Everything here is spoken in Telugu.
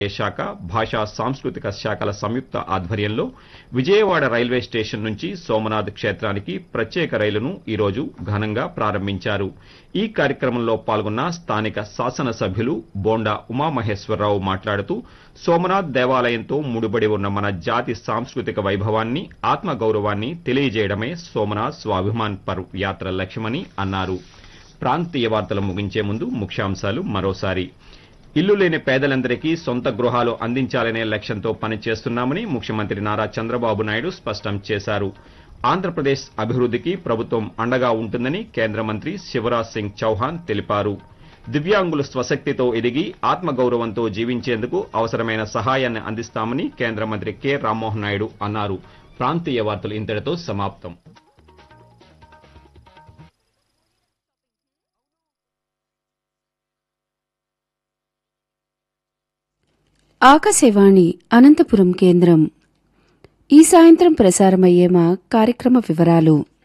శాఖ భాషా సాంస్కృతిక శాఖల సంయుక్త ఆధ్వర్యంలో విజయవాడ రైల్వే స్టేషన్ నుంచి సోమనాథ్ క్షేత్రానికి ప్రత్యేక రైలును ఈ రోజు ఘనంగా ప్రారంభించారు ఈ కార్యక్రమంలో పాల్గొన్న స్థానిక శాసనసభ్యులు బోండా ఉమామహేశ్వరరావు మాట్లాడుతూ సోమనాథ్ దేవాలయంతో ముడిపడి ఉన్న మన జాతి సాంస్కృతిక వైభవాన్ని ఆత్మగౌరవాన్ని తెలియజేయడమే సోమనాథ్ స్వాభిమాన్ పర్వ్ యాత్ర లక్ష్యమని అన్నారు ప్రాంతీయ వార్తలు ముగించే ముందు ముఖ్యాంశాలు మరోసారి ఇల్లు లేని పేదలందరికీ సొంత గృహాలు అందించాలనే లక్ష్యంతో పనిచేస్తున్నామని ముఖ్యమంత్రి నారా చంద్రబాబు నాయుడు స్పష్టం చేశారు ఆంధ్రప్రదేశ్ అభివృద్ధికి ప్రభుత్వం అండగా ఉంటుందని కేంద్ర మంత్రి శివరాజ్ సింగ్ చౌహాన్ తెలిపారు దివ్యాంగులు స్వశక్తితో ఎదిగి ఆత్మగౌరవంతో జీవించేందుకు అవసరమైన సహాయాన్ని అందిస్తామని కేంద్ర మంత్రి కె రామ్మోహన్ నాయుడు అన్నారు ప్రాంతీయ వార్తలు ఇంతటితో సమాప్తం ఆకాశవాణి అనంతపురం కేంద్రం ఈ సాయంత్రం ప్రసారమయ్యే మా కార్యక్రమ వివరాలు